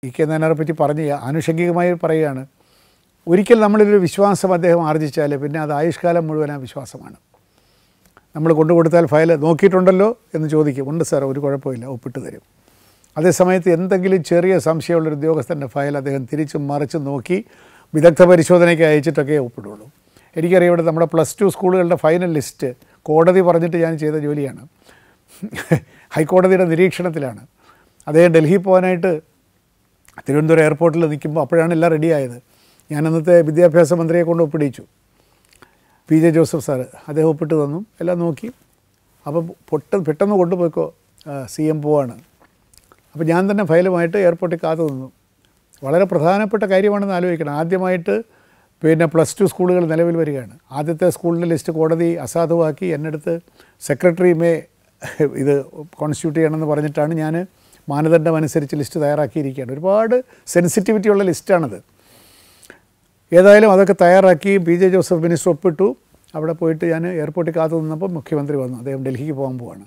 E K നായനാറെ പറ്റി പറഞ്ഞ് ആനുഷംഗികമായി പറയുകയാണ് ഒരിക്കൽ നമ്മളിലൊരു വിശ്വാസം അദ്ദേഹം ആർജിച്ചാൽ പിന്നെ അത് ആയുഷ്കാലം മുഴുവൻ ആ വിശ്വാസമാണ് നമ്മൾ കൊണ്ടുകൊടുത്താൽ ഫയൽ നോക്കിയിട്ടുണ്ടല്ലോ എന്ന് ചോദിക്കും ഉണ്ട് സാർ ഒരു കുഴപ്പമില്ല ഒപ്പിട്ട് തരും അതേസമയത്ത് എന്തെങ്കിലും ചെറിയ സംശയമുള്ളൊരു ഉദ്യോഗസ്ഥൻ്റെ ഫയൽ അദ്ദേഹം തിരിച്ചും മറിച്ചും നോക്കി വിദഗ്ധ പരിശോധനയ്ക്ക് അയച്ചിട്ടൊക്കെ ഒപ്പിടുള്ളൂ എനിക്കറിയാം ഇവിടെ നമ്മുടെ പ്ലസ് ടു സ്കൂളുകളുടെ ഫൈനൽ ലിസ്റ്റ് കോടതി പറഞ്ഞിട്ട് ഞാൻ ചെയ്ത ജോലിയാണ് ഹൈക്കോടതിയുടെ നിരീക്ഷണത്തിലാണ് അദ്ദേഹം ഡൽഹി പോകാനായിട്ട് തിരുവനന്തപുരം എയർപോർട്ടിൽ നിൽക്കുമ്പോൾ അപ്പോഴാണ് എല്ലാം റെഡിയായത് ഞാൻ അന്നത്തെ വിദ്യാഭ്യാസ മന്ത്രിയെ കൊണ്ട് ഒപ്പിടിച്ചു പി ജെ ജോസഫ് സാറ് അദ്ദേഹം ഒപ്പിട്ട് തന്നു എല്ലാം നോക്കി അപ്പം പൊട്ട പെട്ടെന്ന് കൊണ്ടുപോയിക്കോ സി എം പോവാണ് അപ്പോൾ ഞാൻ തന്നെ ഫയലുമായിട്ട് എയർപോർട്ടിൽ കാത്തു നിന്നു വളരെ പ്രധാനപ്പെട്ട കാര്യമാണെന്ന് ആലോചിക്കണം ആദ്യമായിട്ട് പിന്നെ പ്ലസ് ടു സ്കൂളുകൾ നിലവിൽ വരികയാണ് ആദ്യത്തെ സ്കൂളിൻ്റെ ലിസ്റ്റ് കോടതി അസാധുവാക്കി എന്നെടുത്ത് സെക്രട്ടറി മേ ഇത് കോൺസ്റ്റിറ്റ്യൂട്ട് ചെയ്യണമെന്ന് പറഞ്ഞിട്ടാണ് ഞാൻ മാനദണ്ഡം അനുസരിച്ച് ലിസ്റ്റ് തയ്യാറാക്കിയിരിക്കുകയാണ് ഒരുപാട് സെൻസിറ്റിവിറ്റി ഉള്ള ലിസ്റ്റാണത് ഏതായാലും അതൊക്കെ തയ്യാറാക്കി പി ജെ ജോസഫ് മിനിസ്റ്റർ ഒപ്പിട്ടു അവിടെ പോയിട്ട് ഞാൻ എയർപോർട്ടിൽ കാത്തു നിന്നപ്പോൾ മുഖ്യമന്ത്രി വന്നു അദ്ദേഹം ഡൽഹിക്ക് പോകാൻ പോവാണ്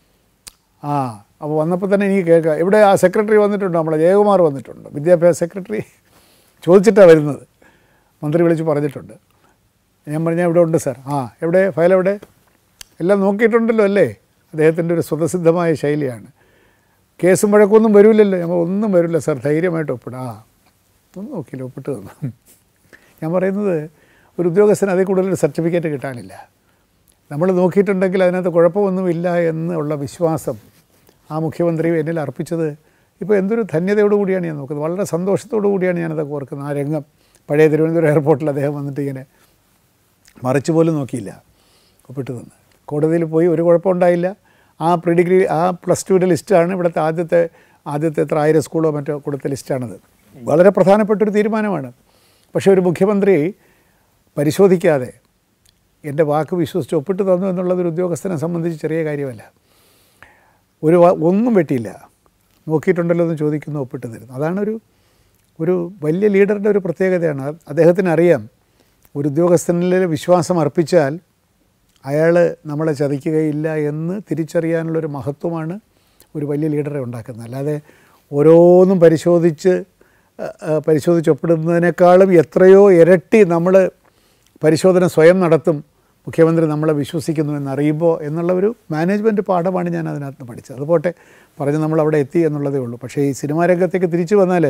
ആ അപ്പോൾ വന്നപ്പോൾ തന്നെ എനിക്ക് കേൾക്കാം ഇവിടെ ആ സെക്രട്ടറി വന്നിട്ടുണ്ട് നമ്മളെ ജയകുമാർ വന്നിട്ടുണ്ട് വിദ്യാഭ്യാസ സെക്രട്ടറി ചോദിച്ചിട്ടാണ് വരുന്നത് മന്ത്രി വിളിച്ച് പറഞ്ഞിട്ടുണ്ട് ഞാൻ പറഞ്ഞാൽ ഇവിടെ ഉണ്ട് സാർ ആ എവിടെ ഫയൽ എവിടെ എല്ലാം നോക്കിയിട്ടുണ്ടല്ലോ അല്ലേ അദ്ദേഹത്തിൻ്റെ ഒരു സ്വതസിദ്ധമായ ശൈലിയാണ് കേസും വഴക്കൊന്നും വരില്ലല്ലോ ഞങ്ങൾ ഒന്നും വരില്ല സാർ ധൈര്യമായിട്ട് ഒപ്പിടാം ആ ഒന്നും നോക്കിയില്ല ഒപ്പിട്ട് തന്നു ഞാൻ പറയുന്നത് ഒരു ഉദ്യോഗസ്ഥന് അതിൽ കൂടുതൽ സർട്ടിഫിക്കറ്റ് കിട്ടാനില്ല നമ്മൾ നോക്കിയിട്ടുണ്ടെങ്കിൽ അതിനകത്ത് കുഴപ്പമൊന്നുമില്ല എന്നുള്ള വിശ്വാസം ആ മുഖ്യമന്ത്രി എന്നിൽ അർപ്പിച്ചത് ഇപ്പോൾ എന്തൊരു ധന്യതയോടു കൂടിയാണ് ഞാൻ നോക്കുന്നത് വളരെ സന്തോഷത്തോടു കൂടിയാണ് ഞാനതൊക്കെ ഓർക്കുന്നത് ആ രംഗം പഴയ തിരുവനന്തപുരം എയർപോർട്ടിൽ അദ്ദേഹം വന്നിട്ട് ഇങ്ങനെ മറിച്ച് പോലും നോക്കിയില്ല ഒപ്പിട്ട് തന്ന് കോടതിയിൽ പോയി ഒരു കുഴപ്പമുണ്ടായില്ല ആ പ്രീ ഡിഗ്രി ആ പ്ലസ് ടുവിൻ്റെ ലിസ്റ്റാണ് ഇവിടുത്തെ ആദ്യത്തെ ആദ്യത്തെ എത്ര ആയിരം സ്കൂളോ മറ്റോ കൊടുത്ത ലിസ്റ്റാണത് വളരെ പ്രധാനപ്പെട്ടൊരു തീരുമാനമാണ് പക്ഷേ ഒരു മുഖ്യമന്ത്രി പരിശോധിക്കാതെ എൻ്റെ വാക്ക് വിശ്വസിച്ച് ഒപ്പിട്ട് തന്നു എന്നുള്ളത് ഒരു ഉദ്യോഗസ്ഥനെ സംബന്ധിച്ച് ചെറിയ കാര്യമല്ല ഒരു വ- ഒന്നും വെട്ടിയില്ല നോക്കിയിട്ടുണ്ടല്ലോ എന്ന് ചോദിക്കുന്നു ഒപ്പിട്ട് തരുന്നു അതാണൊരു ഒരു വലിയ ലീഡറുടെ ഒരു പ്രത്യേകതയാണ് അത് അദ്ദേഹത്തിന് അറിയാം ഒരു ഉദ്യോഗസ്ഥനിൽ വിശ്വാസം അർപ്പിച്ചാൽ അയാൾ നമ്മളെ ചതിക്കുകയില്ല എന്ന് തിരിച്ചറിയാനുള്ളൊരു മഹത്വമാണ് ഒരു വലിയ ലീഡറെ ഉണ്ടാക്കുന്നത് അല്ലാതെ ഓരോന്നും പരിശോധിച്ച് അഹ്, അഹ്, പരിശോധിച്ച് ഒപ്പിടുന്നതിനേക്കാളും എത്രയോ ഇരട്ടി നമ്മൾ പരിശോധന സ്വയം നടത്തും മുഖ്യമന്ത്രി നമ്മളെ വിശ്വസിക്കുന്നു എന്നറിയുമ്പോൾ എന്നുള്ള ഒരു മാനേജ്മെൻറ്റ് പാഠമാണ് ഞാൻ അതിനകത്ത് നിന്ന് പഠിച്ചത് അതുപോട്ടെ പറഞ്ഞ് നമ്മൾ അവിടെ എത്തി എന്നുള്ളതേ ഉള്ളൂ പക്ഷേ ഈ സിനിമാ രംഗത്തേക്ക് തിരിച്ചു വന്നാൽ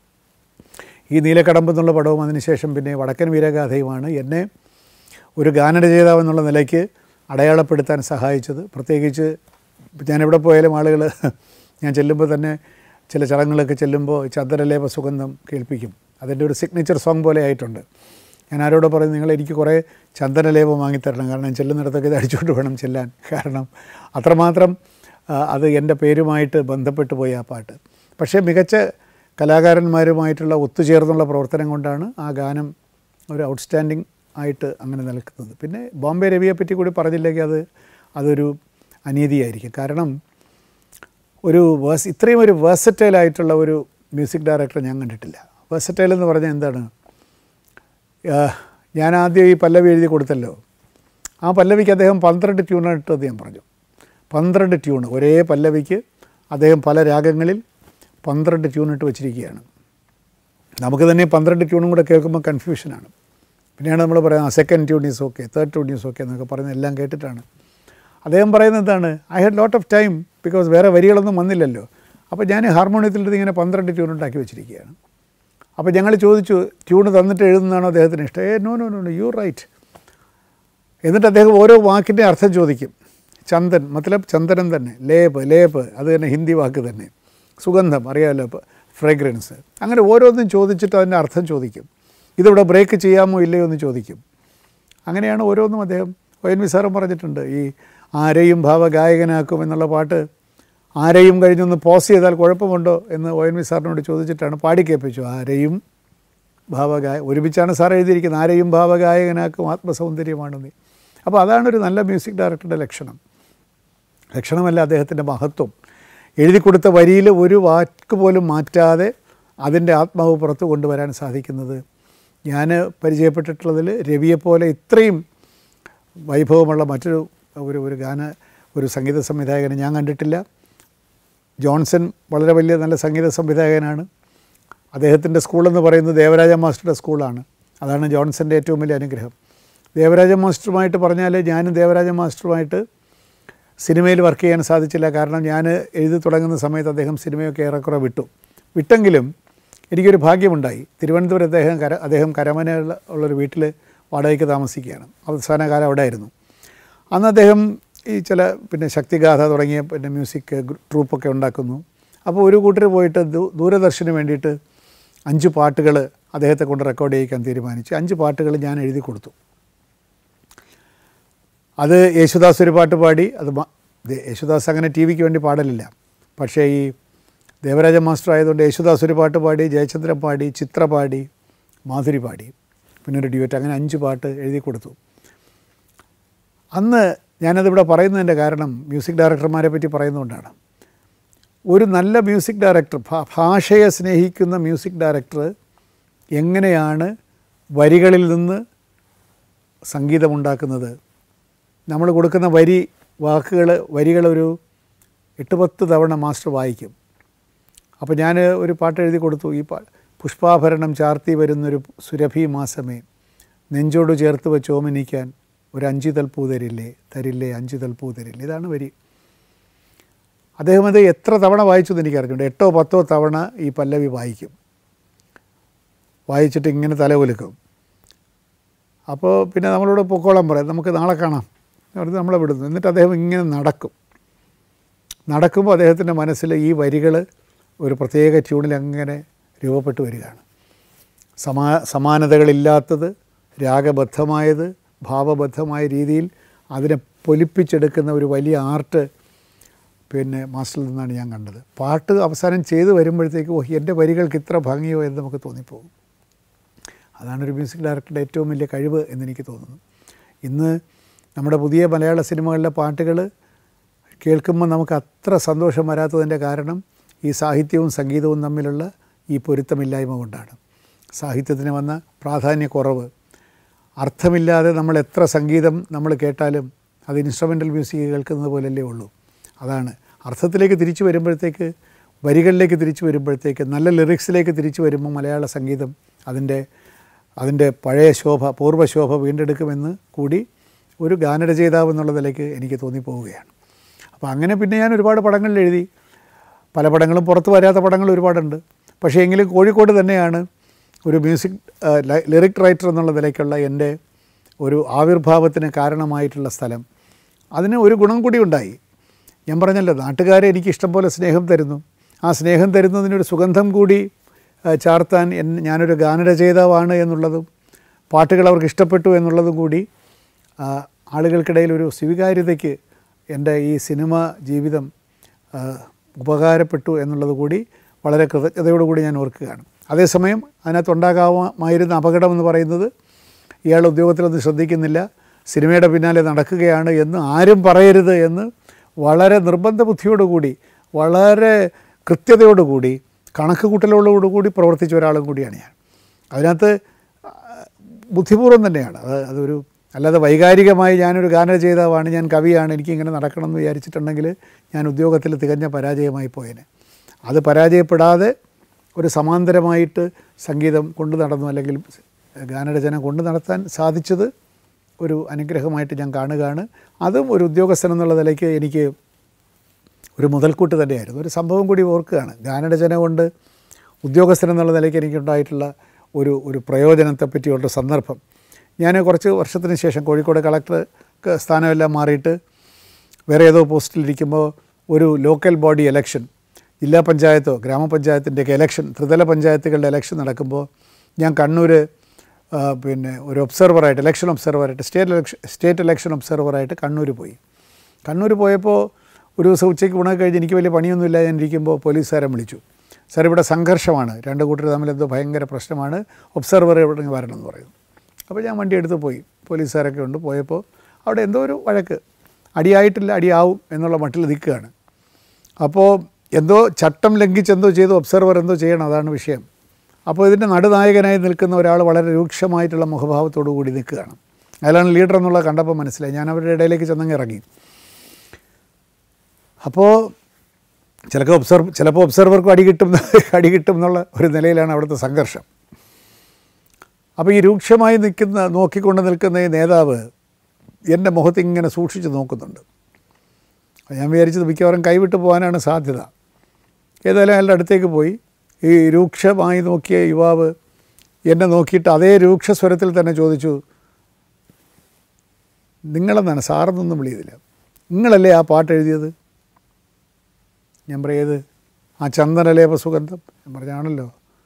ഈ നീലക്കടമ്പ് എന്നുള്ള പടവും അതിനുശേഷം പിന്നെ വടക്കൻ വീരഗാഥയുമാണ് എന്നെ ഒരു ഗാനരചയിതാവ് എന്നുള്ള നിലയ്ക്ക് അടയാളപ്പെടുത്താൻ സഹായിച്ചത് പ്രത്യേകിച്ച് ഞാനെവിടെ പോയാലും ആളുകൾ ഞാൻ ചെല്ലുമ്പോൾ തന്നെ ചില ചടങ്ങുകളൊക്കെ ചെല്ലുമ്പോൾ ചന്ദ്രലേപ സുഗന്ധം കേൾപ്പിക്കും അതിൻ്റെ ഒരു സിഗ്നേച്ചർ സോങ് പോലെ ആയിട്ടുണ്ട് ഞാൻ ആരോടോ പറയും നിങ്ങൾ എനിക്ക് കുറേ ചന്ദനലേപം വാങ്ങിത്തരണം കാരണം ചെല്ലുന്നിടത്തൊക്കെ ഇത് അടിച്ചുകൊണ്ട് വേണം ചെല്ലാൻ കാരണം അത്രമാത്രം ആ, അത് എൻ്റെ പേരുമായിട്ട് ബന്ധപ്പെട്ട് പോയി ആ പാട്ട് പക്ഷേ മികച്ച കലാകാരന്മാരുമായിട്ടുള്ള ഒത്തുചേർന്നുള്ള പ്രവർത്തനം കൊണ്ടാണ് ആ ഗാനം ഒരു ഔട്ട്സ്റ്റാൻഡിങ് ആയിട്ട് അങ്ങനെ നിൽക്കുന്നത് പിന്നെ ബോംബെ രവിയെ പറ്റി കൂടി പറഞ്ഞില്ലെങ്കിൽ അത് അതൊരു അനീതിയായിരിക്കും കാരണം ഒരു വേഴ്സ് ഇത്രയും ഒരു വേഴ്സറ്റൈൽ ആയിട്ടുള്ള ഒരു മ്യൂസിക് ഡയറക്ടർ ഞാൻ കണ്ടിട്ടില്ല വേഴ്സറ്റൈൽ എന്ന് പറഞ്ഞാൽ എന്താണ് ആ, ഞാൻ ആദ്യം ഈ പല്ലവി എഴുതി കൊടുത്തല്ലോ ആ പല്ലവിക്ക് അദ്ദേഹം പന്ത്രണ്ട് ട്യൂണിട്ടത് ഞാൻ പറഞ്ഞു പന്ത്രണ്ട് ട്യൂൺ ഒരേ പല്ലവിക്ക് അദ്ദേഹം പല രാഗങ്ങളിൽ പന്ത്രണ്ട് ട്യൂണിട്ട് വെച്ചിരിക്കുകയാണ് നമുക്ക് തന്നെ പന്ത്രണ്ട് ട്യൂണും കൂടെ കേൾക്കുമ്പോൾ കൺഫ്യൂഷനാണ് പിന്നെയാണ് നമ്മൾ പറയുന്നത് second tune is okay third tune is okay എന്നൊക്കെ പറയുന്നത് എല്ലാം കേട്ടിട്ടാണ് അദ്ദേഹം പറയുന്നത് എന്താണ് I had lot of time because വേറെ വരികളൊന്നും വന്നില്ലല്ലോ അപ്പോൾ ഞാൻ ഹാർമോണിയത്തിൽ ഇങ്ങനെ പന്ത്രണ്ട് ട്യൂൺ ഉണ്ടാക്കി വെച്ചിരിക്കുകയാണ് അപ്പോൾ ഞങ്ങൾ ചോദിച്ചു ട്യൂണ് തന്നിട്ട് എഴുതുന്നതാണോ അദ്ദേഹത്തിന് ഇഷ്ടം ah no no no no you write എന്നിട്ട് അദ്ദേഹം ഓരോ വാക്കിൻ്റെ അർത്ഥം ചോദിക്കും ചന്ദൻ മത്തലബ് ചന്ദനം തന്നെ ലേപ്പ് ലേപ്പ് അത് തന്നെ ഹിന്ദി വാക്ക് തന്നെ സുഗന്ധം അറിയാമല്ലോ ഇപ്പോൾ ഫ്രേഗ്രൻസ് അങ്ങനെ ഓരോന്നും ചോദിച്ചിട്ട് അതിൻ്റെ അർത്ഥം ചോദിക്കും ഇതിവിടെ ബ്രേക്ക് ചെയ്യാമോ ഇല്ലയോ എന്ന് ചോദിക്കും അങ്ങനെയാണ് ഓരോന്നും അദ്ദേഹം ഒ എൻ വി സാറും പറഞ്ഞിട്ടുണ്ട് ഈ ആരെയും ഭാവഗായകനാക്കും എന്നുള്ള പാട്ട് ആരെയും കഴിഞ്ഞൊന്ന് പോസ് ചെയ്താൽ കുഴപ്പമുണ്ടോ എന്ന് ഒ എൻ വി സാറിനോട് ചോദിച്ചിട്ടാണ് പാടി കേൾപ്പിച്ചു ആരെയും ഭാവഗായ ഒരുമിച്ചാണ് സാർ എഴുതിയിരിക്കുന്നത് ആരെയും ഭാവഗായകനാക്കും ആത്മസൗന്ദര്യമാണ് നീ അപ്പോൾ അതാണ് ഒരു നല്ല മ്യൂസിക് ഡയറക്ടറുടെ ലക്ഷണം ലക്ഷണമല്ല അദ്ദേഹത്തിൻ്റെ മഹത്വം എഴുതി കൊടുത്ത വരിയിൽ ഒരു വാക്ക് പോലും മാറ്റാതെ അതിൻ്റെ ആത്മാവ് പുറത്ത് കൊണ്ടുവരാൻ സാധിക്കുന്നത് ഞാൻ പരിചയപ്പെട്ടിട്ടുള്ളതിൽ രവിയെപ്പോലെ ഇത്രയും വൈഭവമുള്ള മറ്റൊരു ഒരു ഒരു ഗാന ഒരു സംഗീത സംവിധായകനെ ഞാൻ കണ്ടിട്ടില്ല ജോൺസൺ വളരെ വലിയ നല്ല സംഗീത സംവിധായകനാണ് അദ്ദേഹത്തിൻ്റെ സ്കൂളെന്ന് പറയുന്നത് ദേവരാജ മാസ്റ്ററുടെ സ്കൂളാണ് അതാണ് ജോൺസൻ്റെ ഏറ്റവും വലിയ അനുഗ്രഹം ദേവരാജ മാസ്റ്ററുമായിട്ട് പറഞ്ഞാൽ ഞാനും ദേവരാജ മാസ്റ്ററുമായിട്ട് സിനിമയിൽ വർക്ക് ചെയ്യാൻ സാധിച്ചില്ല കാരണം ഞാൻ എഴുതി തുടങ്ങുന്ന സമയത്ത് അദ്ദേഹം സിനിമയൊക്കെ ഏറെക്കുറെ വിട്ടു വിട്ടെങ്കിലും എനിക്കൊരു ഭാഗ്യമുണ്ടായി തിരുവനന്തപുരത്ത് അദ്ദേഹം കര അദ്ദേഹം കരമനയുള്ള ഉള്ളൊരു വീട്ടിൽ വാടകയ്ക്ക് താമസിക്കുകയാണ് അവസാന കാലം അവിടെ ആയിരുന്നു അന്ന് അദ്ദേഹം ഈ ചില പിന്നെ ശക്തിഗാഥ തുടങ്ങിയ പിന്നെ മ്യൂസിക് ഗ്രൂ- ട്രൂപ്പൊക്കെ ഉണ്ടാക്കുന്നു അപ്പോൾ ഒരു കൂട്ടർ പോയിട്ട് ദൂ- ദൂരദർശന് വേണ്ടിയിട്ട് അഞ്ച് പാട്ടുകൾ അദ്ദേഹത്തെ കൊണ്ട് റെക്കോർഡ് ചെയ്യിക്കാൻ തീരുമാനിച്ചു അഞ്ച് പാട്ടുകൾ ഞാൻ എഴുതി കൊടുത്തു അത് യേശുദാസ് ഒരു പാട്ട് പാടി അത് മ- ദേ- യേശുദാസ് അങ്ങനെ ടി വിക്ക് വേണ്ടി പാടലില്ല പക്ഷേ ഈ ദേവരാജ മാസ്റ്റർ ആയതുകൊണ്ട് യേശുദാസ് ഒരു പാട്ട് പാടി ജയചന്ദ്രൻ പാടി ചിത്ര പാടി മാധുരി പാടി പിന്നെ ഒരു ഡ്യൂറ്റ് അങ്ങനെ അഞ്ച് പാട്ട് എഴുതി കൊടുത്തു അന്ന് ഞാനതിവിടെ പറയുന്നതിൻ്റെ കാരണം മ്യൂസിക് ഡയറക്ടർമാരെ പറ്റി പറയുന്നതുകൊണ്ടാണ് ഒരു നല്ല മ്യൂസിക് ഡയറക്ടർ ഭാ- ഭാഷയെ സ്നേഹിക്കുന്ന മ്യൂസിക് ഡയറക്ടർ എങ്ങനെയാണ് വരികളിൽ നിന്ന് സംഗീതമുണ്ടാക്കുന്നത് നമ്മൾ കൊടുക്കുന്ന വരി വാക്കുകൾ വരികളൊരു എട്ട് പത്ത് തവണ മാസ്റ്റർ വായിക്കും അപ്പോൾ ഞാൻ ഒരു പാട്ട് എഴുതി കൊടുത്തു ഈ പാ പുഷ്പാഭരണം ചാർത്തി വരുന്നൊരു സുരഭി മാസമേ നെഞ്ചോട് ചേർത്ത് വെച്ച് ഓമനിക്കാൻ ഒരു അഞ്ചു തൽപ്പൂ തരില്ലേ തരില്ലേ അഞ്ചു തൽപ്പൂ തരില്ലേ ഇതാണ് വരി അദ്ദേഹം അത് എത്ര തവണ വായിച്ചു എന്ന് എനിക്കറിഞ്ഞുണ്ട് എട്ടോ പത്തോ തവണ ഈ പല്ലവി വായിക്കും വായിച്ചിട്ട് ഇങ്ങനെ തലകുലുക്കും അപ്പോൾ പിന്നെ നമ്മളോട് പൊക്കോളം പറയാം നമുക്ക് നാളെ കാണാം എന്ന് പറഞ്ഞ് നമ്മളെ വിടുന്നു എന്നിട്ട് അദ്ദേഹം ഇങ്ങനെ നടക്കും നടക്കുമ്പോൾ അദ്ദേഹത്തിൻ്റെ മനസ്സിൽ ഈ വരികൾ ഒരു പ്രത്യേക ട്യൂണിൽ അങ്ങനെ രൂപപ്പെട്ടു വരികയാണ് സമാ സമാനതകളില്ലാത്തത് രാഗബദ്ധമായത് ഭാവബദ്ധമായ രീതിയിൽ അതിനെ പൊലിപ്പിച്ചെടുക്കുന്ന ഒരു വലിയ ആർട്ട് പിന്നെ മാസ്റ്ററിൽ നിന്നാണ് ഞാൻ കണ്ടത് പാട്ട് അവസാനം ചെയ്തു വരുമ്പോഴത്തേക്ക് ഓ എൻ്റെ വരികൾക്ക് ഇത്ര ഭംഗിയോ എന്ന് നമുക്ക് തോന്നിപ്പോകും അതാണ് ഒരു മ്യൂസിക് ഡയറക്ടറുടെ ഏറ്റവും വലിയ കഴിവ് എന്നെനിക്ക് തോന്നുന്നു ഇന്ന് നമ്മുടെ പുതിയ മലയാള സിനിമകളിലെ പാട്ടുകൾ കേൾക്കുമ്പോൾ നമുക്ക് അത്ര സന്തോഷം വരാത്തതിൻ്റെ കാരണം ഈ സാഹിത്യവും സംഗീതവും തമ്മിലുള്ള ഈ പൊരുത്തമില്ലായ്മ കൊണ്ടാണ് സാഹിത്യത്തിന് വന്ന പ്രാധാന്യക്കുറവ് അർത്ഥമില്ലാതെ നമ്മൾ എത്ര സംഗീതം നമ്മൾ കേട്ടാലും അത് ഇൻസ്ട്രുമെൻ്റൽ മ്യൂസിക് കേൾക്കുന്നത് പോലല്ലേ ഉള്ളൂ അതാണ് അർത്ഥത്തിലേക്ക് തിരിച്ചു വരുമ്പോഴത്തേക്ക് വരികളിലേക്ക് തിരിച്ചു വരുമ്പോഴത്തേക്ക് നല്ല ലിറിക്സിലേക്ക് തിരിച്ചു വരുമ്പോൾ മലയാള സംഗീതം അതിൻ്റെ അതിൻ്റെ പഴയ ശോഭ പൂർവ്വശോഭ വീണ്ടെടുക്കുമെന്ന് കൂടി ഒരു ഗാനരചയിതാവ് എന്നുള്ള നിലയ്ക്ക് എനിക്ക് തോന്നിപ്പോവുകയാണ് അപ്പോൾ അങ്ങനെ പിന്നെ ഞാൻ ഒരുപാട് പടങ്ങളിൽ എഴുതി പല പടങ്ങളും പുറത്ത് വരാത്ത പടങ്ങൾ ഒരുപാടുണ്ട് പക്ഷേ എങ്കിലും കോഴിക്കോട് തന്നെയാണ് ഒരു മ്യൂസിക് ലിറിക് റൈറ്റർ എന്നുള്ള നിലയ്ക്കുള്ള എൻ്റെ ഒരു ആവിർഭാവത്തിന് കാരണമായിട്ടുള്ള സ്ഥലം അതിന് ഒരു ഗുണം കൂടി ഉണ്ടായി ഞാൻ പറഞ്ഞല്ലോ നാട്ടുകാരെ എനിക്ക് ഇഷ്ടം പോലെ സ്നേഹം തരുന്നു ആ സ്നേഹം തരുന്നതിനൊരു സുഗന്ധം കൂടി ആ, ചാർത്താൻ എൻ ഞാനൊരു ഗാനരചയിതാവാണ് എന്നുള്ളതും പാട്ടുകൾ അവർക്ക് ഇഷ്ടപ്പെട്ടു എന്നുള്ളതും കൂടി ആ, ആളുകൾക്കിടയിൽ ഒരു സ്വീകാര്യതയ്ക്ക് എൻ്റെ ഈ സിനിമ ജീവിതം ആ, ഉപകാരപ്പെട്ടു എന്നുള്ളത് കൂടി വളരെ കൃതജ്ഞതയോടുകൂടി ഞാൻ ഓർക്കുകയാണ് അതേസമയം അതിനകത്തുണ്ടാകാമായിരുന്ന അപകടം എന്ന് പറയുന്നത് ഇയാൾ ഉദ്യോഗത്തിലൊന്നും ശ്രദ്ധിക്കുന്നില്ല സിനിമയുടെ പിന്നാലെ നടക്കുകയാണ് എന്ന് ആരും പറയരുത് എന്ന് വളരെ നിർബന്ധ ബുദ്ധിയോടുകൂടി വളരെ കൃത്യതയോടുകൂടി കണക്ക് കൂട്ടലോടുകൂടി പ്രവർത്തിച്ച ഒരാളും കൂടിയാണ് ഞാൻ അതിനകത്ത് ആ, ബുദ്ധിപൂർവ്വം തന്നെയാണ് അത് അതൊരു അല്ലാതെ വൈകാരികമായി ഞാനൊരു ഗാനരചയിതാവാണ് ഞാൻ കവിയാണ് എനിക്കിങ്ങനെ നടക്കണം എന്ന് വിചാരിച്ചിട്ടുണ്ടെങ്കിൽ ഞാൻ ഉദ്യോഗത്തിൽ തികഞ്ഞ പരാജയമായി പോയേനെ അത് പരാജയപ്പെടാതെ ഒരു സമാന്തരമായിട്ട് സംഗീതം കൊണ്ടു നടന്നു അല്ലെങ്കിൽ ഗാനരചന കൊണ്ടു നടത്താൻ സാധിച്ചത് ഒരു അനുഗ്രഹമായിട്ട് ഞാൻ കാണുകയാണ് അതും ഒരു ഉദ്യോഗസ്ഥൻ എന്നുള്ള നിലയ്ക്ക് എനിക്ക് ഒരു മുതൽക്കൂട്ട് തന്നെയായിരുന്നു ഒരു സംഭവം കൂടി ഓർക്കുകയാണ് ഗാനരചന കൊണ്ട് ഉദ്യോഗസ്ഥൻ എന്നുള്ള നിലയ്ക്ക് എനിക്കുണ്ടായിട്ടുള്ള ഒരു ഒരു പ്രയോജനത്തെ പറ്റിയുള്ള സന്ദർഭം ഞാൻ കുറച്ച് വർഷത്തിന് ശേഷം കോഴിക്കോട് കളക്ടർ സ്ഥാനമെല്ലാം മാറിയിട്ട് വേറെ ഏതോ പോസ്റ്റിലിരിക്കുമ്പോൾ ഒരു ലോക്കൽ ബോഡി ഇലക്ഷൻ ജില്ലാ പഞ്ചായത്തോ ഗ്രാമപഞ്ചായത്തിൻ്റെയൊക്കെ ഇലക്ഷൻ ത്രിതല പഞ്ചായത്തുകളുടെ ഇലക്ഷൻ നടക്കുമ്പോൾ ഞാൻ കണ്ണൂർ ആ, പിന്നെ ഒരു ഒബ്സർവറായിട്ട് ഇലക്ഷൻ ഒബ്സർവറായിട്ട് സ്റ്റേറ്റ് ഇലക്ഷൻ സ്റ്റേറ്റ് ഇലക്ഷൻ ഒബ്സർവറായിട്ട് കണ്ണൂർ പോയി കണ്ണൂർ പോയപ്പോൾ ഒരു ദിവസം ഉച്ചയ്ക്ക് ഉണക്ക് കഴിഞ്ഞ് എനിക്ക് വലിയ പണിയൊന്നുമില്ല ഞാൻ ഇരിക്കുമ്പോൾ പോലീസുകാരെ വിളിച്ചു സാർ ഇവിടെ സംഘർഷമാണ് രണ്ട് കൂട്ടർ തമ്മിൽ എന്തോ ഭയങ്കര പ്രശ്നമാണ് ഒബ്സർവർ ഇവിടെ വരണം എന്ന് പറയുന്നു അപ്പോൾ ഞാൻ വണ്ടി എടുത്ത് പോയി പോലീസുകാരൊക്കെ ഉണ്ട് പോയപ്പോൾ അവിടെ എന്തോ ഒരു വഴക്ക് അടിയായിട്ടില്ല അടിയാവും എന്നുള്ള മട്ടിൽ നിൽക്കുകയാണ് അപ്പോൾ എന്തോ ചട്ടം ലംഘിച്ച് എന്തോ ചെയ്തു ഒബ്സർവർ എന്തോ ചെയ്യണം അതാണ് വിഷയം അപ്പോൾ ഇതിൻ്റെ നടുനായകനായി നിൽക്കുന്ന ഒരാൾ വളരെ രൂക്ഷമായിട്ടുള്ള മുഖഭാവത്തോടു കൂടി നിൽക്കുകയാണ് അയാളാണ് ലീഡർ എന്നുള്ളത് കണ്ടപ്പോൾ മനസ്സിലായി ഞാൻ അവരുടെ ഇടയിലേക്ക് ചെന്നങ്ങ് ഇറങ്ങി അപ്പോൾ ചിലപ്പോൾ ഒബ്സർവ് ചിലപ്പോൾ ഒബ്സർവർക്കും അടി കിട്ടും അടി കിട്ടും എന്നുള്ള ഒരു നിലയിലാണ് അവിടുത്തെ സംഘർഷം അപ്പോൾ ഈ രൂക്ഷമായി നിൽക്കുന്ന നോക്കിക്കൊണ്ട് നിൽക്കുന്ന ഈ നേതാവ് എൻ്റെ മുഖത്ത് ഇങ്ങനെ സൂക്ഷിച്ച് നോക്കുന്നുണ്ട് അപ്പോൾ ഞാൻ വിചാരിച്ചത് മിക്കവാറും കൈവിട്ട് പോകാനാണ് സാധ്യത ഏതായാലും അയാളുടെ അടുത്തേക്ക് പോയി ഈ രൂക്ഷമായി നോക്കിയ യുവാവ് എന്നെ നോക്കിയിട്ട് അതേ രൂക്ഷ സ്വരത്തിൽ തന്നെ ചോദിച്ചു നിങ്ങളെന്നാണ് സാറെന്നൊന്നും വിളിയതില്ല നിങ്ങളല്ലേ ആ പാട്ട് എഴുതിയത് ഞാൻ പറയത് ആ ചന്ദനലേപ സുഗന്ധം ഞാൻ പറഞ്ഞാണല്ലോ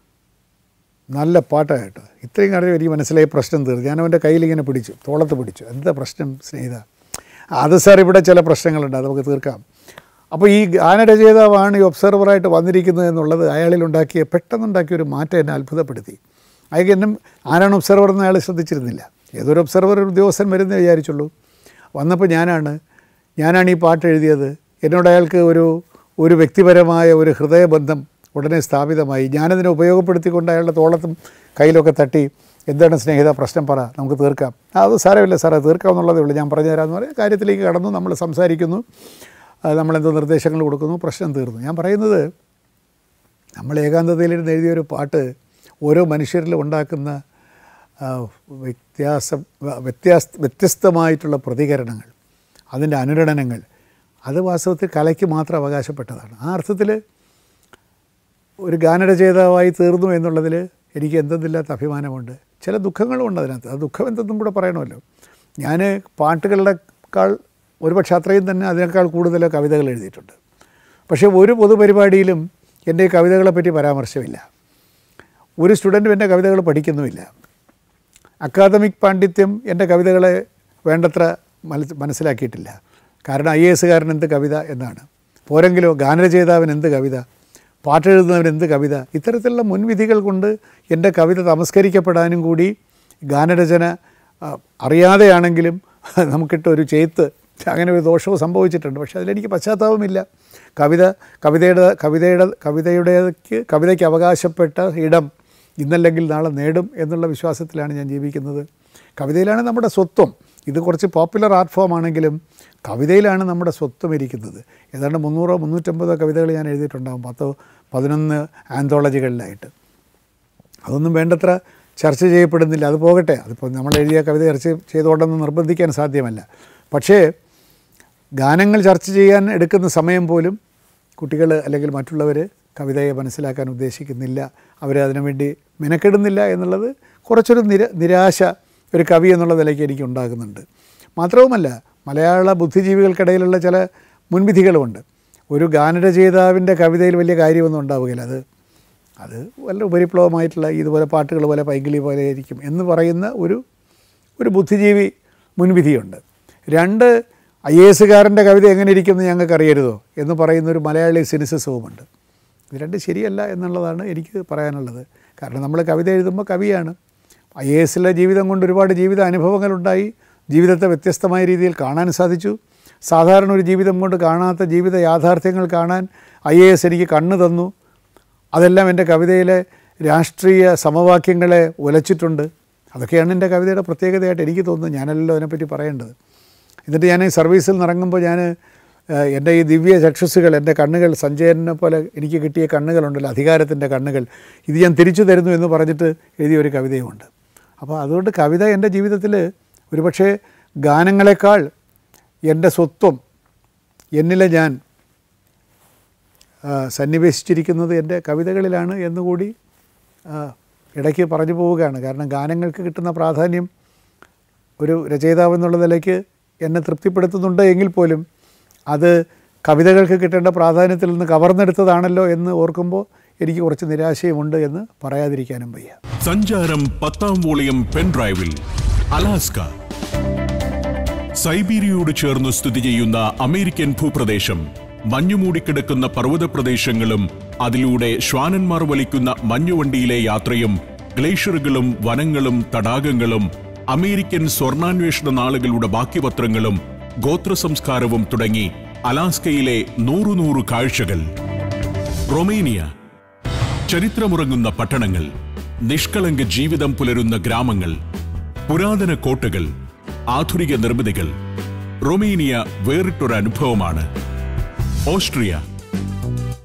നല്ല പാട്ടാണ് കേട്ടോ ഇത്രയും കാര്യം എനിക്ക് മനസ്സിലായി പ്രശ്നം തീർന്നു ഞാൻ അവൻ്റെ കയ്യിൽ ഇങ്ങനെ പിടിച്ചു തോളത്ത് പിടിച്ചു എന്താ പ്രശ്നം സ്നേഹിത അത് സാർ ഇവിടെ ചില പ്രശ്നങ്ങളുണ്ട് അത് നമുക്ക് തീർക്കാം അപ്പോൾ ഈ ഗാനരചയിതാവാണ് ഈ ഒബ്സർവറായിട്ട് വന്നിരിക്കുന്നത് എന്നുള്ളത് അയാളിൽ ഉണ്ടാക്കിയ പെട്ടെന്നുണ്ടാക്കിയ ഒരു മാറ്റം എന്നെ അത്ഭുതപ്പെടുത്തി അയാൾക്ക് എന്നും ആരാണ് ഒബ്സർവർ എന്ന് അയാൾ ശ്രദ്ധിച്ചിരുന്നില്ല ഏതൊരു ഒബ്സർവർ ഒരു ഉദ്യോഗസ്ഥൻ വരുന്നേ വിചാരിച്ചുള്ളൂ വന്നപ്പോൾ ഞാനാണ് ഞാനാണ് ഈ പാട്ട് എഴുതിയത് എന്നോട് അയാൾക്ക് ഒരു ഒരു വ്യക്തിപരമായ ഒരു ഹൃദയബന്ധം ഉടനെ സ്ഥാപിതമായി ഞാനതിനെ ഉപയോഗപ്പെടുത്തിക്കൊണ്ട് അയാളുടെ തോളത്തും കയ്യിലൊക്കെ തട്ടി എന്താണ് സ്നേഹിത പ്രശ്നം പറ നമുക്ക് തീർക്കാം ആ, അത് സാരമില്ല സാറേ തീർക്കാമെന്നുള്ളതേ ഉള്ളൂ ഞാൻ പറഞ്ഞു തരാമെന്ന് പറയും കാര്യത്തിലേക്ക് കടന്നു നമ്മൾ സംസാരിക്കുന്നു ആ, നമ്മളെന്തോ നിർദ്ദേശങ്ങൾ കൊടുക്കുന്നു പ്രശ്നം തീർന്നു ഞാൻ പറയുന്നത് നമ്മൾ ഏകാന്തതയിലിരുന്ന് എഴുതിയൊരു പാട്ട് ഓരോ മനുഷ്യരിലും ഉണ്ടാക്കുന്ന ആ, വ്യത്യാസം വ- വ്യത്യാസ വ്യത്യസ്തമായിട്ടുള്ള പ്രതികരണങ്ങൾ അതിൻ്റെ അനുരണനങ്ങൾ അത് വാസ്തവത്തിൽ കലയ്ക്ക് മാത്രം അവകാശപ്പെട്ടതാണ് ആ അർത്ഥത്തിൽ ഒരു ഗാനരചയിതാവായി തീർന്നു എന്നുള്ളതിൽ എനിക്ക് എന്തെന്നില്ലാത്ത അഭിമാനമുണ്ട് ചില ദുഃഖങ്ങളും ഉണ്ട് അതിനകത്ത് ആ ദുഃഖം എന്തെന്നും കൂടെ പറയണമല്ലോ ഞാൻ പാട്ടുകളുടെക്കാൾ ഒരുപക്ഷെ അത്രയും തന്നെ അതിനേക്കാൾ കൂടുതൽ കവിതകൾ എഴുതിയിട്ടുണ്ട് പക്ഷേ ഒരു പൊതുപരിപാടിയിലും എൻ്റെ ഈ കവിതകളെപ്പറ്റി പരാമർശമില്ല ഒരു സ്റ്റുഡൻറ്റും എൻ്റെ കവിതകൾ പഠിക്കുന്നുമില്ല അക്കാദമിക് പാണ്ഡിത്യം എൻ്റെ കവിതകളെ വേണ്ടത്ര മനസ് മനസ്സിലാക്കിയിട്ടില്ല കാരണം ഐ എ എസുകാരൻ എന്ത് കവിത എന്നാണ് പോരെങ്കിലോ ഗാനരചയിതാവിന് എന്ത് കവിത പാട്ടെഴുതുന്നവൻ എന്ത് കവിത ഇത്തരത്തിലുള്ള മുൻവിധികൾ കൊണ്ട് എൻ്റെ കവിത തമസ്കരിക്കപ്പെടാനും കൂടി ഗാനരചന ആ, അറിയാതെയാണെങ്കിലും നമുക്കിട്ട് ഒരു ചെയ്ത്ത് അങ്ങനെ ഒരു ദോഷവും സംഭവിച്ചിട്ടുണ്ട് പക്ഷേ അതിലെനിക്ക് പശ്ചാത്താപമില്ല കവിത കവിതയുടെ കവിതയുടെ കവിതയുടേക്ക് കവിതയ്ക്ക് അവകാശപ്പെട്ട ഇടം ഇന്നല്ലെങ്കിൽ നാളെ നേടും എന്നുള്ള വിശ്വാസത്തിലാണ് ഞാൻ ജീവിക്കുന്നത് കവിതയിലാണ് നമ്മുടെ സ്വത്വം ഇത് കുറച്ച് പോപ്പുലർ ആർട്ട് ഫോം ആണെങ്കിലും കവിതയിലാണ് നമ്മുടെ സ്വത്വം ഇരിക്കുന്നത് ഏതാണ്ട് മുന്നൂറോ മുന്നൂറ്റമ്പതോ കവിതകൾ ഞാൻ എഴുതിയിട്ടുണ്ടാകും പത്തോ പതിനൊന്ന് ആന്തോളജികളിലായിട്ട് അതൊന്നും വേണ്ടത്ര ചർച്ച ചെയ്യപ്പെടുന്നില്ല അത് പോകട്ടെ അതിപ്പോൾ നമ്മൾ എഴുതിയ കവിത ചർച്ച ചെയ്തുകൊണ്ടെന്ന് നിർബന്ധിക്കാൻ സാധ്യമല്ല പക്ഷേ ഗാനങ്ങൾ ചർച്ച ചെയ്യാൻ എടുക്കുന്ന സമയം പോലും കുട്ടികൾ അല്ലെങ്കിൽ മറ്റുള്ളവർ കവിതയെ മനസ്സിലാക്കാൻ ഉദ്ദേശിക്കുന്നില്ല അവർ അതിനുവേണ്ടി മെനക്കെടുന്നില്ല എന്നുള്ളത് കുറച്ചൊരു നിര നിരാശ ഒരു കവി എന്നുള്ള നിലയ്ക്ക് എനിക്ക് ഉണ്ടാകുന്നുണ്ട് മാത്രവുമല്ല മലയാള ബുദ്ധിജീവികൾക്കിടയിലുള്ള ചില മുൻവിധികളുമുണ്ട് ഒരു ഗാനരചയിതാവിൻ്റെ കവിതയിൽ വലിയ കാര്യമൊന്നും ഉണ്ടാവുകയില്ല അത് അത് വല്ല ഉപരിപ്ലവമായിട്ടുള്ള ഇതുപോലെ പാട്ടുകൾ പോലെ പൈങ്കിളി പോലെ ആയിരിക്കും എന്ന് പറയുന്ന ഒരു ഒരു ബുദ്ധിജീവി മുൻവിധിയുണ്ട് രണ്ട് ഐ എ എസുകാരൻ്റെ കവിത എങ്ങനെ ഇരിക്കുമെന്ന് ഞങ്ങൾക്ക് അറിയരുതോ എന്ന് പറയുന്ന ഒരു മലയാളി സിനിസിസവുമുണ്ട് ഇത് രണ്ട് ശരിയല്ല എന്നുള്ളതാണ് എനിക്ക് പറയാനുള്ളത് കാരണം നമ്മൾ കവിത എഴുതുമ്പോൾ കവിയാണ് ഐ എ എസിലെ ജീവിതം കൊണ്ട് ഒരുപാട് ജീവിത അനുഭവങ്ങളുണ്ടായി ജീവിതത്തെ വ്യത്യസ്തമായ രീതിയിൽ കാണാൻ സാധിച്ചു സാധാരണ ഒരു ജീവിതം കൊണ്ട് കാണാത്ത ജീവിത യാഥാർത്ഥ്യങ്ങൾ കാണാൻ ഐ എ എസ് എനിക്ക് കണ്ണ് തന്നു അതെല്ലാം എൻ്റെ കവിതയിലെ രാഷ്ട്രീയ സമവാക്യങ്ങളെ ഉലച്ചിട്ടുണ്ട് അതൊക്കെയാണ് എൻ്റെ കവിതയുടെ പ്രത്യേകതയായിട്ട് എനിക്ക് തോന്നുന്നത് ഞാനല്ലല്ലോ അതിനെപ്പറ്റി പറയേണ്ടത് എന്നിട്ട് ഞാൻ ഈ സർവീസിൽ നിന്ന് ഇറങ്ങുമ്പോൾ ഞാൻ ഏഹ്, എൻ്റെ ഈ ദിവ്യ ചക്ഷുസുകൾ എൻ്റെ കണ്ണുകൾ സഞ്ജയനെ പോലെ എനിക്ക് കിട്ടിയ കണ്ണുകളുണ്ടല്ലോ അധികാരത്തിൻ്റെ കണ്ണുകൾ ഇത് ഞാൻ തിരിച്ചു തരുന്നു എന്ന് പറഞ്ഞിട്ട് എഴുതിയ ഒരു കവിതയുമുണ്ട് അപ്പോൾ അതുകൊണ്ട് കവിത എൻ്റെ ജീവിതത്തിൽ ഒരുപക്ഷെ ഗാനങ്ങളെക്കാൾ എൻ്റെ സ്വത്വം എന്നിലെ ഞാൻ ആ, സന്നിവേശിച്ചിരിക്കുന്നത് എൻ്റെ കവിതകളിലാണ് എന്നുകൂടി ആ, ഇടയ്ക്ക് പറഞ്ഞു പോവുകയാണ് കാരണം ഗാനങ്ങൾക്ക് കിട്ടുന്ന പ്രാധാന്യം ഒരു രചയിതാവ് എന്നുള്ള നിലയ്ക്ക് എന്നെ തൃപ്തിപ്പെടുത്തുന്നുണ്ട് എങ്കിൽ പോലും അത് കവിതകൾക്ക് കിട്ടേണ്ട പ്രാധാന്യത്തിൽ നിന്ന് കവർന്നെടുത്തതാണല്ലോ എന്ന് ഓർക്കുമ്പോൾ എനിക്ക് കുറച്ച് നിരാശയുമുണ്ട് എന്ന് പറയാതിരിക്കാനും വയ്യ സഞ്ചാരം പത്താം വോളിയം പെൻഡ്രൈവിൽ അലാസ്ക സൈബീരിയയോട് ചേർന്ന് സ്ഥിതി ചെയ്യുന്ന അമേരിക്കൻ ഭൂപ്രദേശം മഞ്ഞുമൂടിക്കിടക്കുന്ന പർവ്വത പ്രദേശങ്ങളും അതിലൂടെ ശ്വാനന്മാർ വലിക്കുന്ന മഞ്ഞുവണ്ടിയിലെ യാത്രയും ഗ്ലേഷ്യറുകളും വനങ്ങളും തടാകങ്ങളും അമേരിക്കൻ സ്വർണാന്വേഷണ നാളുകളുടെ ബാക്കിപത്രങ്ങളും ഗോത്ര സംസ്കാരവും തുടങ്ങി അലാസ്കയിലെ നൂറു നൂറ് കാഴ്ചകൾ റൊമേനിയ ചരിത്രമുറങ്ങുന്ന പട്ടണങ്ങൾ നിഷ്കളങ്ക ജീവിതം പുലരുന്ന ഗ്രാമങ്ങൾ പുരാതന കോട്ടകൾ ആധുനിക നിർമ്മിതികൾ റൊമേനിയ വേറിട്ടൊരു അനുഭവമാണ് ഓസ്ട്രിയ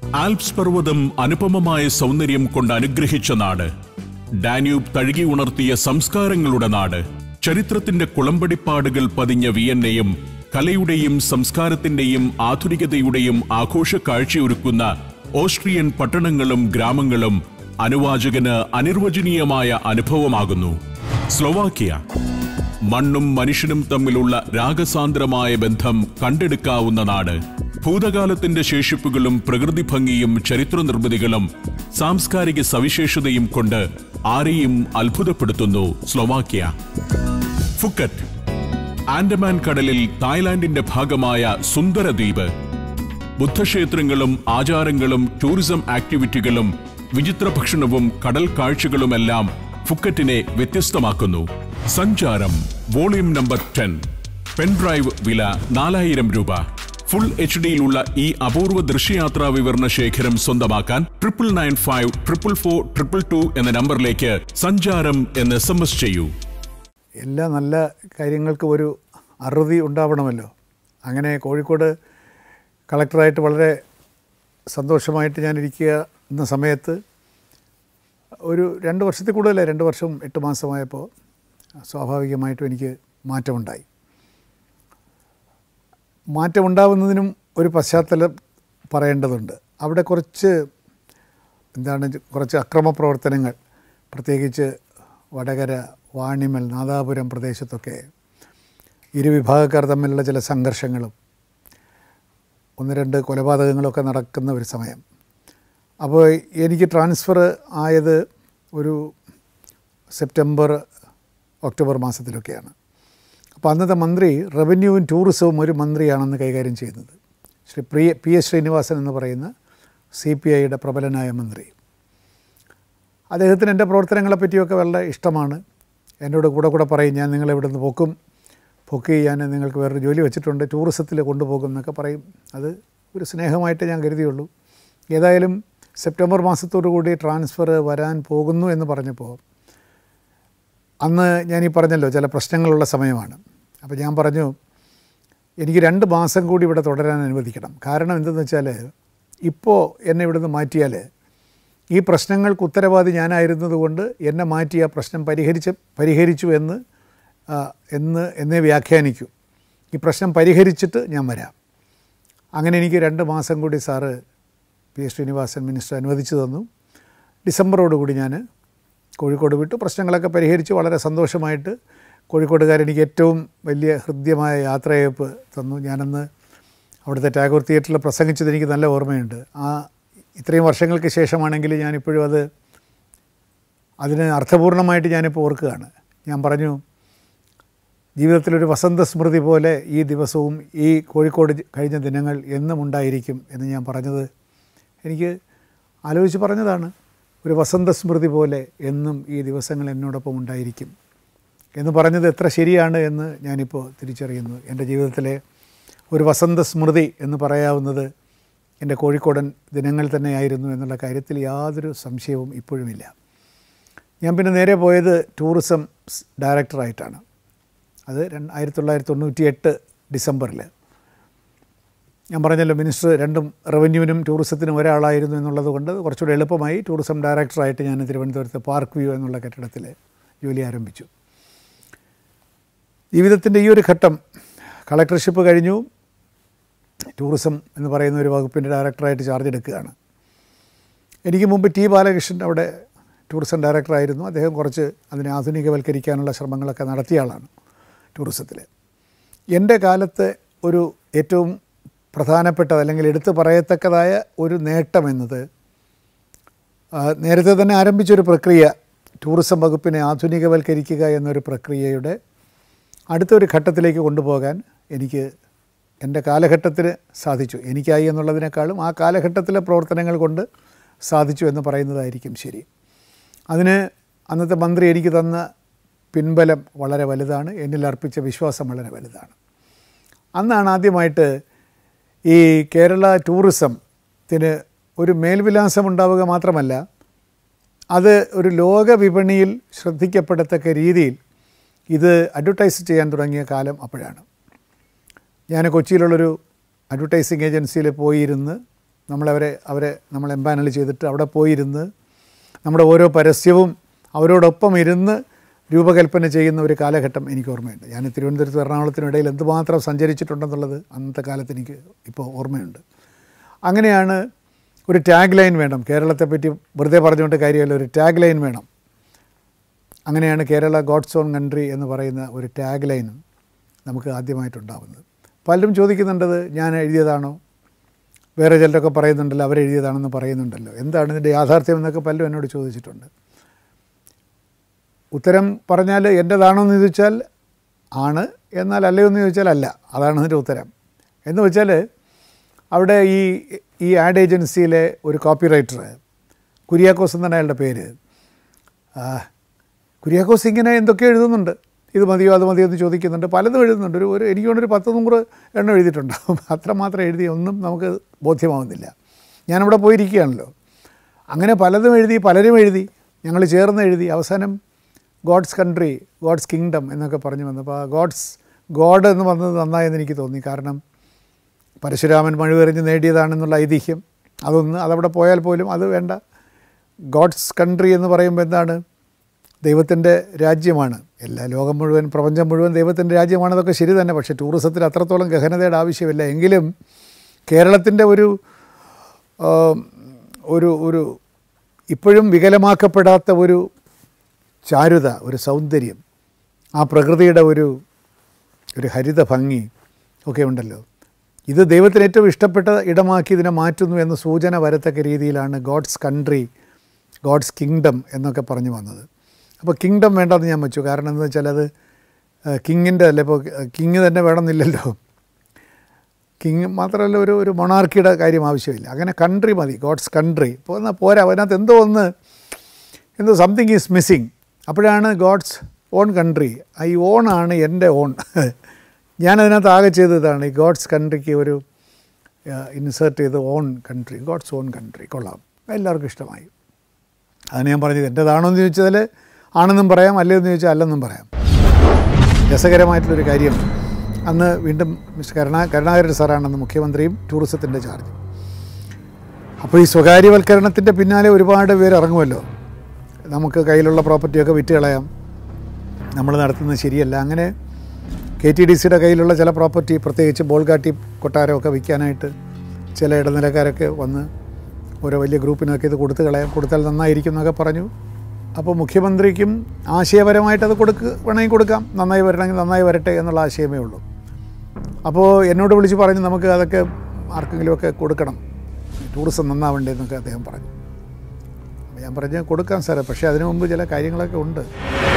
ആൽപ്സ് പർവ്വതം അനുപമമായ സൗന്ദര്യം കൊണ്ട് അനുഗ്രഹിച്ച നാട് ഡാന്യൂബ് തഴുകി ഉണർത്തിയ സംസ്കാരങ്ങളുടെ നാട് ചരിത്രത്തിന്റെ കുളമ്പടിപ്പാടുകൾ പതിഞ്ഞ വിയന്നയും കലയുടെയും സംസ്കാരത്തിന്റെയും ആധുനികതയുടെയും ആഘോഷ കാഴ്ചയൊരുക്കുന്ന ഓസ്ട്രിയൻ പട്ടണങ്ങളും ഗ്രാമങ്ങളും അനുവാചകന് അനിർവചനീയമായ അനുഭവമാകുന്നു സ്ലൊവാക്യ മണ്ണും മനുഷ്യനും തമ്മിലുള്ള രാഗസാന്ദ്രമായ ബന്ധം കണ്ടെടുക്കാവുന്ന നാട് ഭൂതകാലത്തിന്റെ ശേഷിപ്പുകളും പ്രകൃതി ഭംഗിയും ചരിത്ര നിർമ്മിതികളും സാംസ്കാരിക സവിശേഷതയും കൊണ്ട് ആരെയും അത്ഭുതപ്പെടുത്തുന്നു സ്ലൊവാക്യ ഫുക്കറ്റ് ആൻഡമാൻ കടലിൽ തായ്ലാന്റിന്റെ ഭാഗമായ സുന്ദര ദ്വീപ് ബുദ്ധക്ഷേത്രങ്ങളും ആചാരങ്ങളും ടൂറിസം ആക്ടിവിറ്റികളും വിചിത്ര ഭക്ഷണവും കടൽ കാഴ്ചകളുമെല്ലാം ഫുക്കറ്റിനെ വ്യത്യസ്തമാക്കുന്നു സഞ്ചാരം വോളിയം നമ്പർ ടെൻ പെൻഡ്രൈവ് വില നാലായിരം രൂപ ഫുൾ എച്ച് ഡിയിലുള്ള ഈ അപൂർവ ദൃശ്യയാത്രാ വിവരണ ശേഖരം സ്വന്തമാക്കാൻ triple nine five triple four triple two എന്ന നമ്പറിലേക്ക് സഞ്ചാരം എന്ന് എസ് എം എസ് ചെയ്യൂ എല്ലാ നല്ല കാര്യങ്ങൾക്കും ഒരു അറുതി ഉണ്ടാവണമല്ലോ അങ്ങനെ കോഴിക്കോട് കളക്ടറായിട്ട് വളരെ സന്തോഷമായിട്ട് ഞാനിരിക്കുക എന്ന സമയത്ത് ഒരു രണ്ട് വർഷത്തിൽ കൂടുതലേ രണ്ട് വർഷം എട്ട് മാസമായപ്പോൾ സ്വാഭാവികമായിട്ടും എനിക്ക് മാറ്റമുണ്ടായി മാറ്റമുണ്ടാവുന്നതിനും ഒരു പശ്ചാത്തലം പറയേണ്ടതുണ്ട് അവിടെ കുറച്ച് എന്താണ് കുറച്ച് അക്രമ പ്രവർത്തനങ്ങൾ പ്രത്യേകിച്ച് വടകര വാണിമൽ നാദാപുരം പ്രദേശത്തൊക്കെ ഇരുവിഭാഗക്കാർ തമ്മിലുള്ള ചില സംഘർഷങ്ങളും ഒന്ന് രണ്ട് കൊലപാതകങ്ങളൊക്കെ നടക്കുന്ന ഒരു സമയം അപ്പോൾ എനിക്ക് ട്രാൻസ്ഫർ ആയത് ഒരു സെപ്റ്റംബർ ഒക്ടോബർ മാസത്തിലൊക്കെയാണ് അപ്പോൾ അന്നത്തെ മന്ത്രി റവന്യൂവും ടൂറിസവും ഒരു മന്ത്രിയാണെന്ന് കൈകാര്യം ചെയ്യുന്നത് ശ്രീ പ്രിയ പി എസ് ശ്രീനിവാസൻ എന്ന് പറയുന്ന സി പി ഐയുടെ പ്രബലനായ മന്ത്രി അദ്ദേഹത്തിന് എൻ്റെ പ്രവർത്തനങ്ങളെ പറ്റിയൊക്കെ വളരെ ഇഷ്ടമാണ് എന്നോട് കൂടെ കൂടെ പറയും ഞാൻ നിങ്ങളെ ഇവിടെ നിന്ന് പൊക്കും പൊക്കി ഞാൻ നിങ്ങൾക്ക് വേറൊരു ജോലി വെച്ചിട്ടുണ്ട് ടൂറിസത്തിൽ കൊണ്ടുപോകും എന്നൊക്കെ പറയും അത് ഒരു സ്നേഹമായിട്ട് ഞാൻ കരുതിയുള്ളൂ ഏതായാലും സെപ്റ്റംബർ മാസത്തോടു കൂടി ട്രാൻസ്ഫർ വരാൻ പോകുന്നു എന്ന് പറഞ്ഞപ്പോൾ അന്ന് ഞാൻ ഈ പറഞ്ഞല്ലോ ചില പ്രശ്നങ്ങളുള്ള സമയമാണ് അപ്പോൾ ഞാൻ പറഞ്ഞു എനിക്ക് രണ്ട് മാസം കൂടി ഇവിടെ തുടരാൻ അനുവദിക്കണം കാരണം എന്തെന്ന് വെച്ചാൽ ഇപ്പോൾ എന്നെ ഇവിടുന്ന് മാറ്റിയാൽ ഈ പ്രശ്നങ്ങൾക്ക് ഉത്തരവാദി ഞാനായിരുന്നതുകൊണ്ട് എന്നെ മാറ്റി ആ പ്രശ്നം പരിഹരിച്ച് പരിഹരിച്ചു എന്ന് ആ, എന്ന് എന്നേ വ്യാഖ്യാനിക്കൂ ഈ പ്രശ്നം പരിഹരിച്ചിട്ട് ഞാൻ വരാം അങ്ങനെ എനിക്ക് രണ്ട് മാസം കൂടി sir P S Srinivasan minister അനുവദിച്ചു തന്നു ഡിസംബറോടുകൂടി ഞാൻ കോഴിക്കോട് വിട്ടു പ്രശ്നങ്ങളൊക്കെ പരിഹരിച്ച് വളരെ സന്തോഷമായിട്ട് കോഴിക്കോട്ടുകാരെനിക്ക് ഏറ്റവും വലിയ ഹൃദ്യമായ യാത്രയയപ്പ് തന്നു ഞാനന്ന് അവിടുത്തെ ടാഗോർ തിയേറ്ററിൽ പ്രസംഗിച്ചത് എനിക്ക് നല്ല ഓർമ്മയുണ്ട് ആ ഇത്രയും വർഷങ്ങൾക്ക് ശേഷമാണെങ്കിൽ ഞാനിപ്പോഴും അത് അതിന് അർത്ഥപൂർണമായിട്ട് ഞാനിപ്പോൾ ഓർക്കുകയാണ് ഞാൻ പറഞ്ഞു ജീവിതത്തിലൊരു വസന്ത സ്മൃതി പോലെ ഈ ദിവസവും ഈ കോഴിക്കോട് ജ- കഴിഞ്ഞ ദിനങ്ങൾ എന്നും ഉണ്ടായിരിക്കും എന്ന് ഞാൻ പറഞ്ഞത് എനിക്ക് ആലോചിച്ച് പറഞ്ഞതാണ് ഒരു വസന്ത സ്മൃതി പോലെ എന്നും ഈ ദിവസങ്ങൾ എന്നോടൊപ്പം ഉണ്ടായിരിക്കും എന്ന് പറഞ്ഞത് എത്ര ശരിയാണ് എന്ന് ഞാനിപ്പോൾ തിരിച്ചറിയുന്നു എൻ്റെ ജീവിതത്തിലെ ഒരു വസന്ത സ്മൃതി എന്ന് പറയാവുന്നത് എൻ്റെ കോഴിക്കോടൻ ദിനങ്ങൾ തന്നെയായിരുന്നു എന്നുള്ള കാര്യത്തിൽ യാതൊരു സംശയവും ഇപ്പോഴുമില്ല ഞാൻ പിന്നെ നേരെ പോയത് ടൂറിസം സ് ഡയറക്ടറായിട്ടാണ് അത് രണ്ട് ആയിരത്തി തൊള്ളായിരത്തി തൊണ്ണൂറ്റി എട്ട് ഡിസംബറിൽ ഞാൻ പറഞ്ഞല്ലോ മിനിസ്റ്റർ രണ്ടും റവന്യൂവിനും ടൂറിസത്തിനും ഒരാളായിരുന്നു എന്നുള്ളത് കൊണ്ട് കുറച്ചുകൂടെ എളുപ്പമായി ടൂറിസം ഡയറക്ടറായിട്ട് ഞാൻ തിരുവനന്തപുരത്ത് പാർക്ക് വ്യൂ എന്നുള്ള കെട്ടിടത്തിൽ ജോലി ആരംഭിച്ചു ജീവിതത്തിൻ്റെ ഈ ഒരു ഘട്ടം കളക്ടർഷിപ്പ് കഴിഞ്ഞു ടൂറിസം എന്ന് പറയുന്ന ഒരു വകുപ്പിൻ്റെ ഡയറക്ടറായിട്ട് ചാർജ് എടുക്കുകയാണ് എനിക്ക് മുമ്പ് ടി ബാലകൃഷ്ണൻ അവിടെ ടൂറിസം ഡയറക്ടറായിരുന്നു അദ്ദേഹം കുറച്ച് അതിനെ ആധുനികവൽക്കരിക്കാനുള്ള ശ്രമങ്ങളൊക്കെ നടത്തിയ ആളാണ് ടൂറിസത്തിൽ എൻ്റെ കാലത്ത് ഒരു ഏറ്റവും പ്രധാനപ്പെട്ടത് അല്ലെങ്കിൽ എടുത്തു പറയത്തക്കതായ ഒരു നേട്ടം എന്നത് ആ, നേരത്തെ തന്നെ ആരംഭിച്ചൊരു പ്രക്രിയ ടൂറിസം വകുപ്പിനെ ആധുനികവൽക്കരിക്കുക എന്നൊരു പ്രക്രിയയുടെ അടുത്തൊരു ഘട്ടത്തിലേക്ക് കൊണ്ടുപോകാൻ എനിക്ക് എൻ്റെ കാലഘട്ടത്തിന് സാധിച്ചു എനിക്കായി എന്നുള്ളതിനേക്കാളും ആ കാലഘട്ടത്തിലെ പ്രവർത്തനങ്ങൾ കൊണ്ട് സാധിച്ചു എന്ന് പറയുന്നതായിരിക്കും ശരി അതിന് അന്നത്തെ മന്ത്രി എനിക്ക് തന്ന പിൻബലം വളരെ വലുതാണ് എന്നിൽ അർപ്പിച്ച വിശ്വാസം വളരെ വലുതാണ് അന്നാണ് ആദ്യമായിട്ട് ഈ കേരള ടൂറിസത്തിന് ഒരു മേൽവിലാസം ഉണ്ടാവുക മാത്രമല്ല അത് ഒരു ലോക വിപണിയിൽ ശ്രദ്ധിക്കപ്പെടത്തക്ക രീതിയിൽ ഇത് അഡ്വർടൈസ് ചെയ്യാൻ തുടങ്ങിയ കാലം അപ്പോഴാണ് ഞാൻ കൊച്ചിയിലുള്ളൊരു അഡ്വർടൈസിങ് ഏജൻസിയിൽ പോയിരുന്ന് നമ്മളവരെ അവരെ നമ്മൾ എംപാനൽ ചെയ്തിട്ട് അവിടെ പോയിരുന്ന് നമ്മുടെ ഓരോ പരസ്യവും അവരോടൊപ്പം ഇരുന്ന് രൂപകൽപ്പന ചെയ്യുന്ന ഒരു കാലഘട്ടം എനിക്ക് ഓർമ്മയുണ്ട് ഞാൻ തിരുവനന്തപുരത്ത് എറണാകുളത്തിനും ഇടയിൽ എന്തുമാത്രം സഞ്ചരിച്ചിട്ടുണ്ടെന്നുള്ളത് അന്നത്തെ കാലത്ത് എനിക്ക് ഇപ്പോൾ ഓർമ്മയുണ്ട് അങ്ങനെയാണ് ഒരു ടാഗ് ലൈൻ വേണം കേരളത്തെപ്പറ്റി വെറുതെ പറഞ്ഞുകൊണ്ട് കാര്യമല്ല ഒരു ടാഗ് ലൈൻ വേണം അങ്ങനെയാണ് കേരള ഗോഡ്സ് ഓൺ കൺട്രി എന്ന് പറയുന്ന ഒരു ടാഗ് ലൈൻ നമുക്ക് ആദ്യമായിട്ടുണ്ടാവുന്നത് പലരും ചോദിക്കുന്നുണ്ടത് ഞാൻ എഴുതിയതാണോ വേറെ ചിലരൊക്കെ പറയുന്നുണ്ടല്ലോ അവരെഴുതിയതാണെന്ന് പറയുന്നുണ്ടല്ലോ എന്താണ് ഇതിൻ്റെ യാഥാർത്ഥ്യം എന്നൊക്കെ പലരും എന്നോട് ചോദിച്ചിട്ടുണ്ട് ഉത്തരം പറഞ്ഞാൽ എൻ്റെതാണോ എന്ന് ചോദിച്ചാൽ ആണ് എന്നാൽ അല്ലയോ എന്ന് ചോദിച്ചാൽ അല്ല അതാണ് അതിൻ്റെ ഉത്തരം എന്ന് വെച്ചാൽ അവിടെ ഈ ഈ ആഡ് ഏജൻസിയിലെ ഒരു കോപ്പി റൈറ്റർ കുര്യാക്കോസ് എന്നാണ് അയാളുടെ പേര് ആ, കുര്യാക്കോസ് ഇങ്ങനെ എന്തൊക്കെ എഴുതുന്നുണ്ട് ഇത് മതിയോ അത് മതിയോ എന്ന് ചോദിക്കുന്നുണ്ട് പലതും എഴുതുന്നുണ്ട് ഒരു ഒരു എനിക്ക് തോന്നുന്നു ഒരു പത്ത് നൂറ് എണ്ണം എഴുതിയിട്ടുണ്ടാവും അത്രമാത്രം എഴുതി ഒന്നും നമുക്ക് ബോധ്യമാവുന്നില്ല ഞാനവിടെ പോയിരിക്കുകയാണല്ലോ അങ്ങനെ പലതും എഴുതി പലരും എഴുതി ഞങ്ങൾ ചേർന്ന് എഴുതി അവസാനം ഗോഡ്സ് കൺട്രി ഗോഡ്സ് കിങ്ഡം എന്നൊക്കെ പറഞ്ഞു വന്നപ്പോൾ ആ ഗോഡ്സ് ഗോഡ് എന്ന് വന്നത് നന്നായെന്ന് എനിക്ക് തോന്നി കാരണം പരശുരാമൻ മഴുവെറിഞ്ഞ് നേടിയതാണെന്നുള്ള ഐതിഹ്യം അതൊന്ന് അതവിടെ പോയാൽ പോലും അത് വേണ്ട ഗോഡ്സ് കൺട്രി എന്ന് പറയുമ്പോൾ എന്താണ് ദൈവത്തിൻ്റെ രാജ്യമാണ് എല്ലാ ലോകം മുഴുവൻ പ്രപഞ്ചം മുഴുവൻ ദൈവത്തിൻ്റെ രാജ്യമാണ് അതൊക്കെ ശരി തന്നെ പക്ഷേ ടൂറിസത്തിൽ അത്രത്തോളം ഗഹനതയുടെ ആവശ്യമില്ല എങ്കിലും കേരളത്തിൻ്റെ ഒരു ആ, ഒരു ഒരു ഇപ്പോഴും വികലമാക്കപ്പെടാത്ത ഒരു ചാരുത ഒരു സൗന്ദര്യം ആ പ്രകൃതിയുടെ ഒരു ഒരു ഹരിത ഭംഗി ഒക്കെ ഉണ്ടല്ലോ ഇത് ദൈവത്തിന് ഏറ്റവും ഇഷ്ടപ്പെട്ട ഇടമാക്കി ഇതിനെ മാറ്റുന്നു എന്ന് സൂചന വരത്തക്ക രീതിയിലാണ് ഗോഡ്സ് കൺട്രി ഗോഡ്സ് കിങ്ഡം എന്നൊക്കെ പറഞ്ഞു വന്നത് അപ്പോൾ കിങ്ഡം വേണ്ടെന്ന് ഞാൻ വെച്ചു കാരണം എന്താ വെച്ചാൽ അത് കിങ്ങിൻ്റെ അല്ല ഇപ്പോൾ കിങ് തന്നെ വേണമെന്നില്ലല്ലോ കിങ് മാത്രമല്ല ഒരു ഒരു മൊണാർക്കിയുടെ കാര്യം ആവശ്യമില്ല അങ്ങനെ കൺട്രി മതി ഗോഡ്സ് കൺട്രി ഇപ്പോൾ എന്നാൽ പോരാ അതിനകത്ത് എന്തോ ഒന്ന് എന്തോ സംതിങ് ഈസ് മിസ്സിങ് അപ്പോഴാണ് ഗോഡ്സ് ഓൺ കൺട്രി ഈ ഓണാണ് എൻ്റെ ഓൺ ഞാനതിനകത്ത് ആകെ ചെയ്തതാണ് ഈ ഗോഡ്സ് കൺട്രിക്ക് ഒരു ഇൻസേർട്ട് ചെയ്ത് own country God's own country കൊള്ളാം എല്ലാവർക്കും ഇഷ്ടമായി അതിന് ഞാൻ പറഞ്ഞത് എൻ്റേതാണോ എന്ന് ചോദിച്ചാൽ ആണെന്നും പറയാം അല്ലയോ എന്ന് ചോദിച്ചാൽ അല്ലെന്നും പറയാം രസകരമായിട്ടുള്ളൊരു കാര്യം അന്ന് വീണ്ടും മിസ്റ്റർ കരുണാ കരുണാകരൻ സാറാണ് അന്ന് മുഖ്യമന്ത്രിയും ടൂറിസത്തിൻ്റെ ചാർജ് അപ്പോൾ ഈ സ്വകാര്യവൽക്കരണത്തിൻ്റെ പിന്നാലെ ഒരുപാട് പേര് ഇറങ്ങുമല്ലോ നമുക്ക് കയ്യിലുള്ള പ്രോപ്പർട്ടിയൊക്കെ വിറ്റ് കളയാം നമ്മൾ നടത്തുന്നത് ശരിയല്ല അങ്ങനെ കെ ടി ഡി സിയുടെ കയ്യിലുള്ള ചില പ്രോപ്പർട്ടി പ്രത്യേകിച്ച് ബോൾഗാട്ടി കൊട്ടാരമൊക്കെ വിൽക്കാനായിട്ട് ചില ഇടനിലക്കാരൊക്കെ വന്ന് ഓരോ വലിയ ഗ്രൂപ്പിനൊക്കെ ഇത് കൊടുത്തു കളയാം കൊടുത്താൽ നന്നായിരിക്കും എന്നൊക്കെ പറഞ്ഞു അപ്പോൾ മുഖ്യമന്ത്രിക്കും ആശയപരമായിട്ട് അത് കൊടുക്ക് വേണമെങ്കിൽ കൊടുക്കാം നന്നായി വരണമെങ്കിൽ നന്നായി വരട്ടെ എന്നുള്ള ആശയമേ ഉള്ളൂ അപ്പോൾ എന്നോട് വിളിച്ച് പറഞ്ഞു നമുക്ക് അതൊക്കെ ആർക്കെങ്കിലുമൊക്കെ കൊടുക്കണം ടൂറിസം നന്നാവണ്ടേ എന്നൊക്കെ അദ്ദേഹം പറഞ്ഞു അപ്പോൾ ഞാൻ പറഞ്ഞു കൊടുക്കാം സാറേ പക്ഷേ അതിനു മുമ്പ് ചില കാര്യങ്ങളൊക്കെ ഉണ്ട്